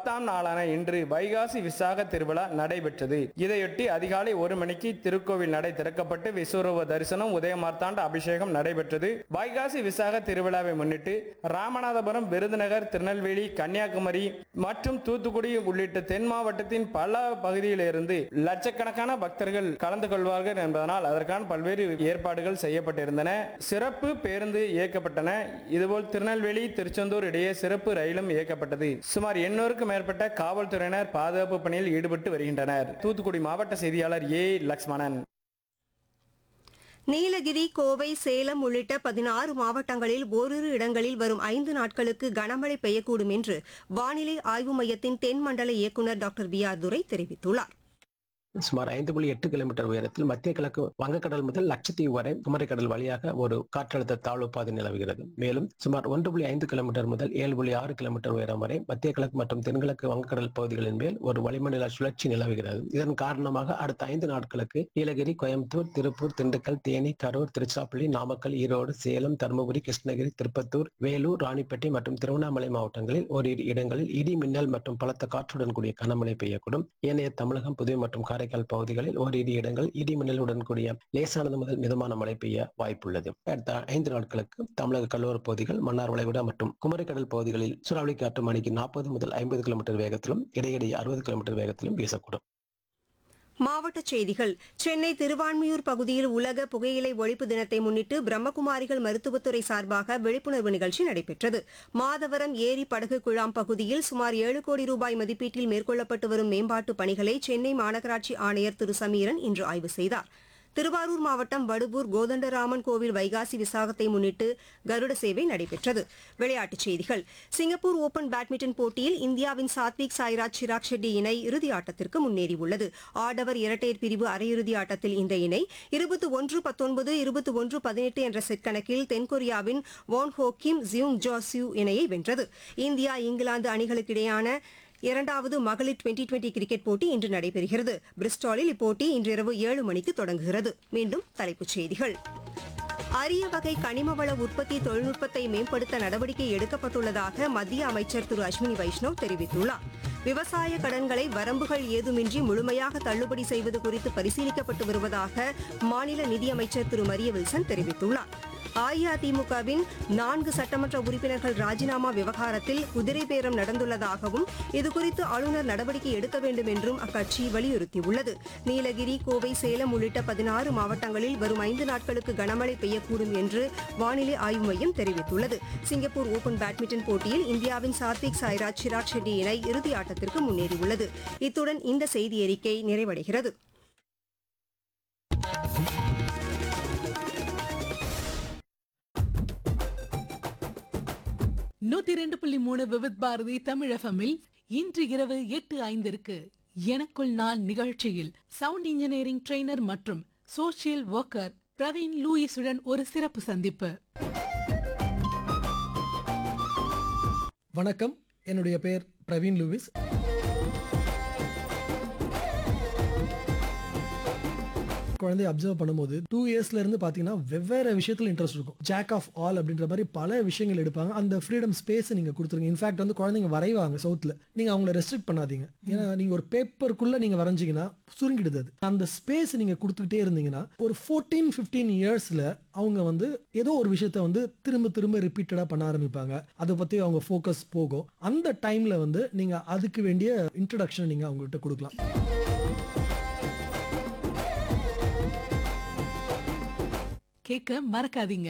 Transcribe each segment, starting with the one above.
பத்தாம் நாளான இன்று வைகாசி விசாக திருவிழா நடைபெற்றது இதையொட்டி அதிகாலை ஒரு மணிக்கு திருக்கோவில் நடை திறக்கப்பட்டு விஸ்வரூப தரிசனம் உதயமார்த்தாண்ட அபிஷேகம் நடைபெற்றது வைகாசி விசாக திருவிழாவை முன்னிட்டு ராமநாதபுரம் விருதுநகர் திருநெல்வேலி கன்னியாகுமரி மற்றும் தூத்துக்குடி உள்ளிட்ட தென் மாவட்டத்தின் பல பகுதியிலிருந்து லட்சக்கணக்கான பக்தர்கள் கலந்து கொள்வார்கள் என்பதனால் அதற்கான பல்வேறு ஏற்பாடுகள் செய்யப்பட்டிருந்தன சிறப்பு பேருந்து இயக்கப்பட்டன இதுபோல் திருநெல்வேலி திருச்செந்தூர் இடையே சிறப்பு ரயிலும் இயக்கப்பட்டது சுமார் எண்ணூறுக்கும் மேற்பட்ட காவல்துறையினர் பாதுகாப்பு பணியில் ஈடுபட்டு வருகின்றனர் தூத்துக்குடி மாவட்ட செய்தியாளர் ஏ லக்ஷ்மணன் நீலகிரி கோவை சேலம் உள்ளிட்ட பதினாறு மாவட்டங்களில் ஓரிரு இடங்களில் வரும் ஐந்து நாட்களுக்கு கனமழை பெய்யக்கூடும் என்று வானிலை ஆய்வு மையத்தின் தென்மண்டல இயக்குநர் டாக்டர் பி ஆர் துரை தெரிவித்துள்ளார் சுமார் ஐந்து புள்ளி எட்டு கிலோமீட்டர் உயரத்தில் மத்திய கிழக்கு வங்கக்கடல் முதல் லட்சத்தீவு வரை குமரிக்கடல் வழியாக ஒரு காற்றழுத்த தாழ்வு பாதை நிலவுகிறது மேலும் சுமார் ஒன்று புள்ளி ஐந்து கிலோமீட்டர் முதல் ஏழு புள்ளி ஆறு கிலோமீட்டர் உயரம் வரை மத்திய கிழக்கு மற்றும் தென்கிழக்கு வங்கக்கடல் பகுதிகளின் மேல் ஒரு வளிமண்டல சுழற்சி நிலவுகிறது இதன் காரணமாக அடுத்த ஐந்து நாட்களுக்கு நீலகிரி கோயம்புத்தூர் திருப்பூர் திண்டுக்கல் தேனி கரூர் திருச்சிராப்பள்ளி நாமக்கல் ஈரோடு சேலம் தருமபுரி கிருஷ்ணகிரி திருப்பத்தூர் வேலூர் ராணிப்பேட்டை மற்றும் திருவண்ணாமலை மாவட்டங்களில் ஓரிரு இடங்களில் இடி மின்னல் மற்றும் பலத்த காற்றுடன் கூடிய கனமழை பெய்யக்கூடும் ஏனைய தமிழகம் புதுவை மற்றும் காரைக்கால் பகுதிகளில் ஓரிரு இடங்கள் இடி மின்னலுடன் கூடிய லேசானது முதல் மிதமான மழை பெய்ய வாய்ப்புள்ளது அடுத்த ஐந்து நாட்களுக்கு தமிழக கடலோர பகுதிகள் மன்னார் வளைகுடா மற்றும் குமரிக்கடல் பகுதிகளில் சூறாவளி காற்று மணிக்கு நாற்பது முதல் ஐம்பது கிலோமீட்டர் வேகத்திலும் இடையிடையே அறுபது கிலோமீட்டர் வேகத்திலும் வீசக்கூடும் மாவட்டச் செய்திகள் சென்னை திருவான்மியூர் பகுதியில் உலக புகையிலை ஒழிப்பு தினத்தை முன்னிட்டு பிரம்மகுமாரிகள் மருத்துவத்துறை சார்பாக விழிப்புணர்வு நிகழ்ச்சி நடைபெற்றது மாதவரம் ஏரி படகு குழாம் பகுதியில் சுமார் ஏழு கோடி ரூபாய் மதிப்பீட்டில் மேற்கொள்ளப்பட்டு வரும் மேம்பாட்டு பணிகளை சென்னை மாநகராட்சி ஆணையர் திரு சமீரன் இன்று ஆய்வு செய்தார் திருவாரூர் மாவட்டம் வடுவூர் கோதண்டராமன் கோவில் வைகாசி விசாகத்தை முன்னிட்டு கருட சேவை நடைபெற்றது விளையாட்டுச் செய்திகள் சிங்கப்பூர் ஓபன் பேட்மிண்டன் போட்டியில் இந்தியாவின் சாத்விக் சாய்ராஜ் சிராக் ஷெட்டி இணை இறுதி ஆட்டத்திற்கு முன்னேறியுள்ளது ஆடவர் இரட்டையர் பிரிவு அரையிறுதி ஆட்டத்தில் இந்த இணை இருபத்தி ஒன்று பத்தொன்பது இருபத்தி ஒன்று பதினெட்டு என்ற செட் கணக்கில் தென்கொரியாவின் வான் ஹோ கிம் ஜியூங் ஜோ சியூ இணையை வென்றது இந்தியா இங்கிலாந்து அணிகளுக்கிடையான இரண்டாவது மகளிர் டுவெண்டி டுவெண்டி கிரிக்கெட் போட்டி இன்று நடைபெறுகிறது பிரிஸ்டாலில் இப்போட்டி இன்றிரவு ஏழு மணிக்கு தொடங்குகிறது மீண்டும் தலைப்புச் செய்திகள் அரிய வகை கனிம வள உற்பத்தி தொழில்நுட்பத்தை மேம்படுத்த நடவடிக்கை எடுக்கப்பட்டுள்ளதாக மத்திய அமைச்சர் திரு அஸ்வினி வைஷ்ணவ் தெரிவித்துள்ளார் விவசாய கடன்களை வரம்புகள் ஏதுமின்றி முழுமையாக தள்ளுபடி செய்வது குறித்து பரிசீலிக்கப்பட்டு வருவதாக மாநில நிதியமைச்சர் திரு மரிய வில்சன் தெரிவித்துள்ளார் அஇஅதிமுகவின் நான்கு சட்டமன்ற உறுப்பினர்கள் ராஜினாமா விவகாரத்தில் குதிரை பேரம் நடந்துள்ளதாகவும் இதுகுறித்து ஆளுநர் நடவடிக்கை எடுக்க வேண்டும் என்றும் அக்கட்சி வலியுறுத்தியுள்ளது நீலகிரி கோவை சேலம் உள்ளிட்ட பதினாறு மாவட்டங்களில் வரும் ஐந்து நாட்களுக்கு கனமழை பெய்யக்கூடும் என்று வானிலை ஆய்வு மையம் தெரிவித்துள்ளது சிங்கப்பூர் ஓபன் பேட்மிண்டன் போட்டியில் இந்தியாவின் சாத்விக் சாய்ராஜ் சிராக் ஷெட்டி இணை இறுதி ஆட்டத்திற்கு முன்னேறியுள்ளது இத்துடன் இந்த செய்தி அறிக்கை நிறைவடைகிறது நூத்தி ரெண்டு புள்ளி மூணு விவித் பாரதி தமிழகமில் இன்று இரவு எட்டு ஐந்திற்கு எனக்குள் நான் நிகழ்ச்சியில் சவுண்ட் இன்ஜினியரிங் ட்ரெய்னர் மற்றும் சோஷியல் ஒர்க்கர் பிரவீன் லூயிஸுடன் ஒரு சிறப்பு சந்திப்பு வணக்கம் என்னுடைய பெயர் பிரவீன் லூவிஸ் குழந்தைய அப்சர்வ் பண்ணும்போது டூ இயர்ஸ்ல இருந்து பாத்தீங்கன்னா வெவ்வேறு விஷயத்துல இன்ட்ரெஸ்ட் இருக்கும் ஜாக் ஆஃப் ஆல் அப்படின்ற மாதிரி பல விஷயங்கள் எடுப்பாங்க அந்த ஃப்ரீடம் ஸ்பேஸ் நீங்க கொடுத்துருங்க இன்ஃபேக்ட் வந்து குழந்தைங்க வரைவாங்க சவுத்துல நீங்க அவங்கள ரெஸ்ட்ரிக்ட் பண்ணாதீங்க ஏன்னா நீங்க ஒரு பேப்பருக்குள்ள நீங்க வரைஞ்சீங்கன்னா சுருங்கிடுது அது அந்த ஸ்பேஸ் நீங்க கொடுத்துக்கிட்டே இருந்தீங்கன்னா ஒரு ஃபோர்டீன் ஃபிஃப்டீன் இயர்ஸ்ல அவங்க வந்து ஏதோ ஒரு விஷயத்த வந்து திரும்ப திரும்ப ரிப்பீட்டடா பண்ண ஆரம்பிப்பாங்க அதை பத்தி அவங்க ஃபோக்கஸ் போகும் அந்த டைம்ல வந்து நீங்க அதுக்கு வேண்டிய இன்ட்ரடக்ஷன் நீங்க அவங்ககிட்ட கொடுக்கலாம் கேட்க மறக்காதீங்க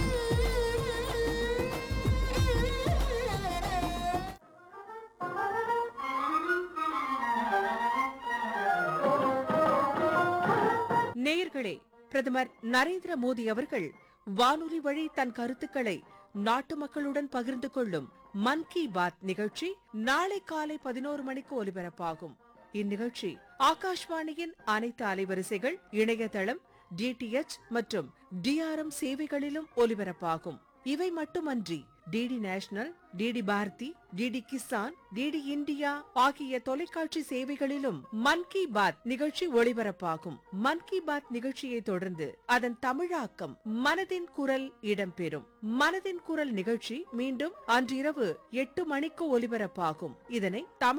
நேயர்களே பிரதமர் நரேந்திர மோடி அவர்கள் வானொலி வழி தன் கருத்துக்களை நாட்டு மக்களுடன் பகிர்ந்து கொள்ளும் மன் கி பாத் நிகழ்ச்சி நாளை காலை பதினோரு மணிக்கு ஒலிபரப்பாகும் இந்நிகழ்ச்சி ஆகாஷ்வாணியின் அனைத்து அலைவரிசைகள் இணையதளம் டிடிஎச் மற்றும் டிஆர்எம் சேவைகளிலும் ஒலிபரப்பாகும் இவை மட்டுமன்றி DD National DD Bharati DD Kisan DD India ஆகிய தொலைக்காட்சி சேவைகளிலும் மன் கி பாத் நிகழ்ச்சி ஒளிபரப்பாகும் மன் கி பாத் நிகழ்ச்சியை தொடர்ந்து அதன் தமிழாக்கம் மனதின் குரல் இடம்பெறும் மனதின் குரல் நிகழ்ச்சி மீண்டும் அன்றிரவு எட்டு மணிக்கு ஒலிபரப்பாகும் இதனை தமிழ்